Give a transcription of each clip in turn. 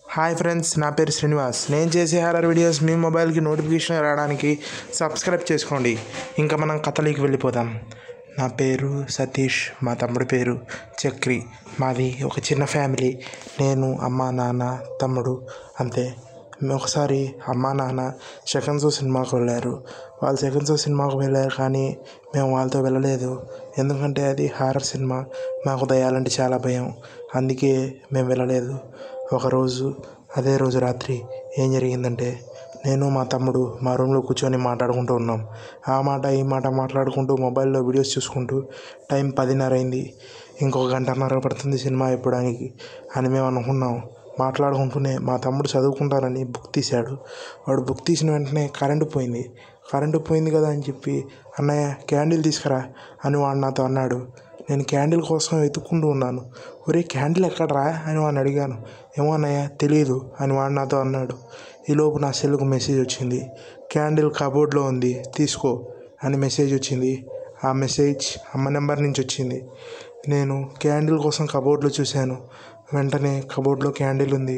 hi friends నా పేరు శ్రీనివాస్ నేను చేసే హారర్ వీడియోస్ మీ మొబైల్కి నోటిఫికేషన్ రావడానికి సబ్స్క్రైబ్ చేసుకోండి ఇంకా మనం కథలోకి వెళ్ళిపోదాం నా పేరు సతీష్ మా తమ్ముడి పేరు చక్రి మాది ఒక చిన్న ఫ్యామిలీ నేను అమ్మ నాన్న తమ్ముడు అంతే ఒకసారి అమ్మ నాన్న సెకండ్ షో సినిమాకు వెళ్ళారు వాళ్ళు సెకండ్ షో సినిమాకు వెళ్ళారు కానీ మేము వాళ్ళతో వెళ్ళలేదు ఎందుకంటే అది హారర్ సినిమా మాకు దయ్యాలంటే చాలా భయం అందుకే మేము వెళ్ళలేదు ఒకరోజు అదే రోజు రాత్రి ఏం జరిగిందంటే నేను మా తమ్ముడు మా రూమ్లో కూర్చొని మాట్లాడుకుంటూ ఉన్నాం ఆ మాట ఈ మాట మాట్లాడుకుంటూ మొబైల్లో వీడియోస్ చూసుకుంటూ టైం పదిన్నర అయింది ఇంకొక గంటన్నర పడుతుంది సినిమా అయిపోవడానికి అని మేము అనుకున్నాం మాట్లాడుకుంటూనే మా తమ్ముడు చదువుకుంటానని బుక్ తీశాడు వాడు బుక్ తీసిన వెంటనే కరెంటు పోయింది కరెంటు పోయింది కదా అని చెప్పి అన్నయ్య క్యాండిల్ తీసుకురా అని వాడు నాతో అన్నాడు నేను క్యాండిల్ కోసం వెతుక్కుంటూ ఉన్నాను ఒరే క్యాండిల్ ఎక్కడరా అని వాడిని అడిగాను ఏమో అన్నయ్య తెలియదు అని వాడు నాతో అన్నాడు ఈలోపు నా సెల్కు మెసేజ్ వచ్చింది క్యాండిల్ కబోర్డ్లో ఉంది తీసుకో అని మెసేజ్ వచ్చింది ఆ మెసేజ్ అమ్మ నెంబర్ నుంచి వచ్చింది నేను క్యాండిల్ కోసం కబోర్డ్లో చూశాను వెంటనే కబోర్డ్లో క్యాండిల్ ఉంది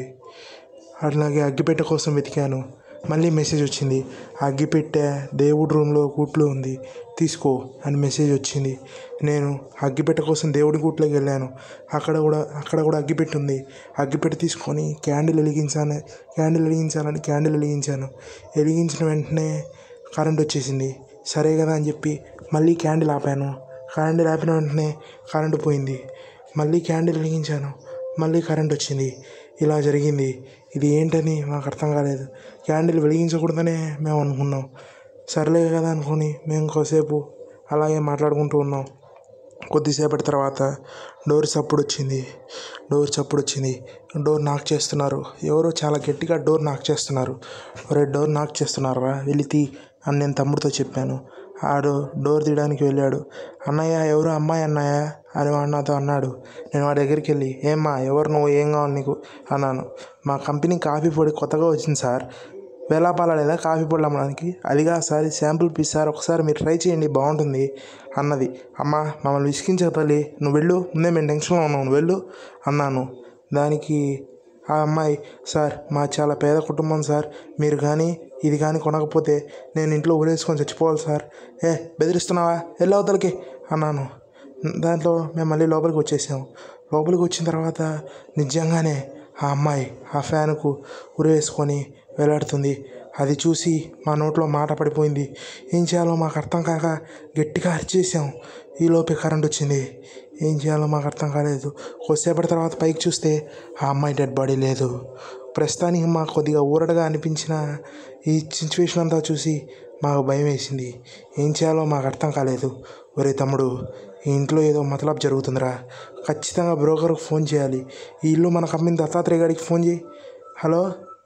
అట్లాగే అగ్గిపెట్టె కోసం వెతికాను మళ్ళీ మెసేజ్ వచ్చింది ఆ అగ్గిపెట్టె దేవుడి రూమ్లో గూట్లో ఉంది తీసుకో అని మెసేజ్ వచ్చింది నేను అగ్గిపెట్టె కోసం దేవుడి గూట్లోకి వెళ్ళాను అక్కడ కూడా అక్కడ కూడా అగ్గిపెట్టె ఉంది అగ్గిపెట్టె తీసుకొని క్యాండిల్ వెలిగించాను క్యాండిల్ వెలిగించాలని క్యాండిల్ వెలిగించాను వెలిగించిన వెంటనే కరెంట్ వచ్చేసింది సరే కదా అని చెప్పి మళ్ళీ క్యాండిల్ ఆపాను క్యాండిల్ ఆపిన వెంటనే కరెంటు పోయింది మళ్ళీ క్యాండిల్ వెలిగించాను మళ్ళీ కరెంట్ వచ్చింది ఇలా జరిగింది ఇది ఏంటని మాకు అర్థం కాలేదు క్యాండిల్ వెలిగించకూడదనే మేము అనుకున్నాం సర్లే కదా అనుకొని మేము కాసేపు అలాగే మాట్లాడుకుంటూ ఉన్నాం కొద్దిసేపటి తర్వాత డోర్ చప్పుడు వచ్చింది డోర్ చప్పుడు వచ్చింది డోర్ నాక్ చేస్తున్నారు ఎవరో చాలా గట్టిగా డోర్ నాక్ చేస్తున్నారు ఒరే డోర్ నాక్ చేస్తున్నారా వెళ్ళి తీ అని నేను తమ్ముడితో చెప్పాను ఆడు డోర్ తీయడానికి వెళ్ళాడు అన్నయ్య ఎవరు అమ్మాయి అన్నయ్య అని వాడు నాతో అన్నాడు నేను వాడి దగ్గరికి వెళ్ళి ఏమ్మా ఎవరు నువ్వు ఏం కావాలి నీకు అన్నాను మా కంపెనీ కాఫీ పొడి కొత్తగా వచ్చింది సార్ వేలాపాల లేదా కాఫీ పొడి అమ్మడానికి అదిగా సార్ శాంపుల్ పీస్ సార్ ఒకసారి మీరు ట్రై చేయండి బాగుంటుంది అన్నది అమ్మ మమ్మల్ని విసిగించక తల్లి నువ్వు వెళ్ళు ముందే మేము టెన్షన్లో ఉన్నావు నువ్వు వెళ్ళు అన్నాను దానికి ఆ అమ్మాయి సార్ మా చాలా పేద కుటుంబం సార్ మీరు కానీ ఇది కానీ కొనకపోతే నేను ఇంట్లో ఊరేసుకొని చచ్చిపోవాలి సార్ ఏ బెదిరిస్తున్నావా వెళ్ళి అవతలకి అన్నాను దాంట్లో మేము మళ్ళీ లోపలికి వచ్చేసాము లోపలికి వచ్చిన తర్వాత నిజంగానే ఆ అమ్మాయి ఆ ఫ్యాన్కు ఉరేసుకొని వేలాడుతుంది అది చూసి మా నోట్లో మాట పడిపోయింది ఏం చేయాలో మాకు అర్థం కాక గట్టిగా అరిచేసాం ఈలోపే కరెంట్ వచ్చింది ఏం చేయాలో మాకు అర్థం కాలేదు కొద్దిసేపటి తర్వాత పైకి చూస్తే ఆ అమ్మాయి డెడ్ బాడీ లేదు ప్రస్తుతానికి మాకు కొద్దిగా ఊరటగా అనిపించిన ఈ సిచ్యువేషన్ అంతా చూసి మాకు భయం వేసింది ఏం చేయాలో మాకు అర్థం కాలేదు ఒరే తమ్ముడు ఈ ఇంట్లో ఏదో మతలబ్ జరుగుతుందిరా ఖచ్చితంగా బ్రోకర్కి ఫోన్ చేయాలి ఈ ఇల్లు మన కంపెనీ దత్తాత్రేయ గారికి ఫోన్ చేయి హలో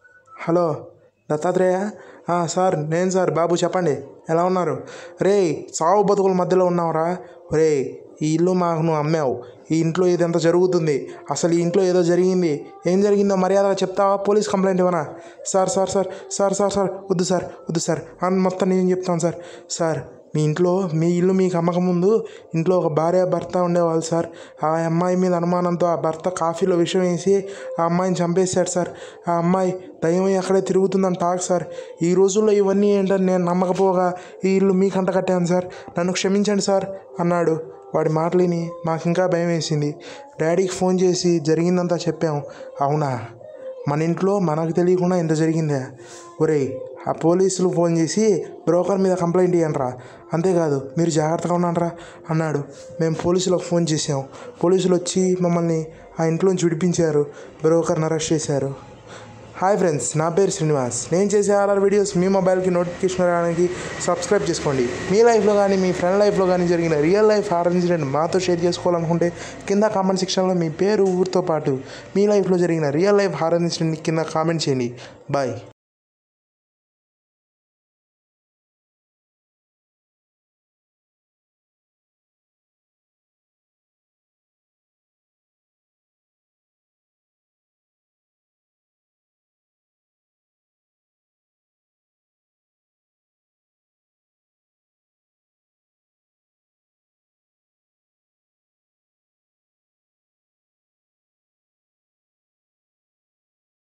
హలో దత్తాత్రేయ "ఆ, సార్ నేను సార్ బాబు చెప్పండి ఎలా ఉన్నారు రే సావు బతుకుల మధ్యలో ఉన్నావురా రే ఈ ఇల్లు మాకు నువ్వు అమ్మావు ఈ ఇంట్లో ఇదంతా జరుగుతుంది అసలు ఈ ఇంట్లో ఏదో జరిగింది ఏం జరిగిందో మర్యాదగా చెప్తావా పోలీస్ కంప్లైంట్ ఇవ్వనా sir sir sir sir sir sir వద్దు సార్ వద్దు సార్ అని మొత్తం నేను చెప్తాను సార్ సార్ మీ ఇంట్లో మీ ఇల్లు మీకు అమ్మక ముందు ఇంట్లో ఒక భార్య భర్త ఉండేవాళ్ళు సార్ ఆ అమ్మాయి మీద అనుమానంతో ఆ భర్త కాఫీలో విషం వేసి ఆ అమ్మాయిని చంపేశాడు సార్ ఆ అమ్మాయి దయ్యం అక్కడే తిరుగుతుందని టాక్ సార్ ఈ రోజుల్లో ఇవన్నీ ఏంటని నేను నమ్మకపోగా ఈ ఇల్లు మీకంట కట్టాను సార్ నన్ను క్షమించండి సార్ అన్నాడు వాడి మాటలిని మాకు ఇంకా భయం వేసింది డాడీకి ఫోన్ చేసి జరిగిందంతా చెప్పాము అవునా మన ఇంట్లో మనకు తెలియకుండా ఇంత జరిగిందా ఒరేయ్ ఆ పోలీసులు ఫోన్ చేసి బ్రోకర్ మీద కంప్లైంట్ ఇవ్వండిరా అంతేకాదు మీరు జాగ్రత్తగా ఉండండిరా అన్నాడు మేము పోలీసులకు ఫోన్ చేసాం పోలీసులు వచ్చి మమ్మల్ని ఆ ఇంట్లోంచి విడిపించారు బ్రోకర్ని అరెస్ట్ చేశారు హాయ్ ఫ్రెండ్స్ నా పేరు శ్రీనివాస్ నేను చేసే ఆర్ఆర్ వీడియోస్ మీ మొబైల్కి నోటిఫికేషన్ రావడానికి సబ్స్క్రైబ్ చేసుకోండి మీ లైఫ్లో కానీ మీ ఫ్రెండ్ లైఫ్లో కానీ జరిగిన రియల్ లైఫ్ హారర్ ఇన్సిడెంట్ మాతో షేర్ చేసుకోవాలనుకుంటే కింద కామెంట్ సెక్షన్లో మీ పేరు ఊరితో పాటు మీ లైఫ్లో జరిగిన రియల్ లైఫ్ హారర్ ఇన్సిడెంట్ కింద కామెంట్ చేయండి బాయ్